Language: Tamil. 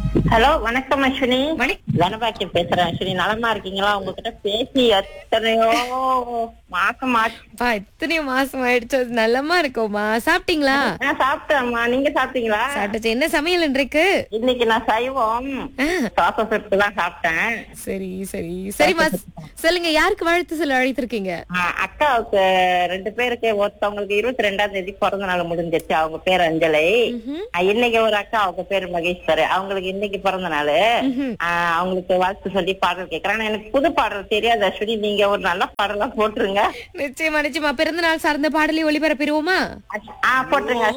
ஹலோ வணக்கம் அஸ்வினி வணக்கம். தனபாக்கியம் பேசுறேன் அஸ்வினி நலமா இருக்கீங்களா உங்ககிட்ட பேசி எத்தனையோ மாசம் ஆச்சு பா இத்தனையோ மாசம் ஆயிடுச்சு அது நல்லமா இருக்கோமா சாப்பிட்டீங்களா நான் சாப்பிட்டேன்மா நீங்க சாப்பிட்டீங்களா சாப்பிட்டுச்சு என்ன சமையல் இன்றைக்கு இன்னைக்கு நான் சைவம் சாச செட்டு தான் சாப்பிட்டேன் சரி சரி சரிம்மா சொல்லுங்க யாருக்கு வாழ்த்து சொல்ல அழைத்திருக்கீங்க ஆ, அக்காவுக்கு ரெண்டு பேருக்கு ஒருத்தவங்களுக்கு இருபத்தி ரெண்டாம் தேதி பிறந்த நாள் முடிஞ்சிருச்சு அவங்க பேர் அஞ்சலை ம்ஹும். ஆ, இன்னைக்கு ஒரு அக்கா அவங்க பேர் மகேஸ்வர் அவங்களுக்கு இன்னைக்கு பிறந்த நாள் ம்ஹும். அவங்களுக்கு வாழ்த்து சொல்லி பாடல் கேக்குறேன் ஆனா எனக்கு புது பாடல் தெரியாது அஸ்வினி நீங்க ஒரு நல்ல பாடலா போட்டுருங்க நிச்சயமா நிச்சயமா பிறந்த நாள் சார்ந்த பாடலை ஒளிபரப்பிடுவோமா ஆ போட்டுருங்க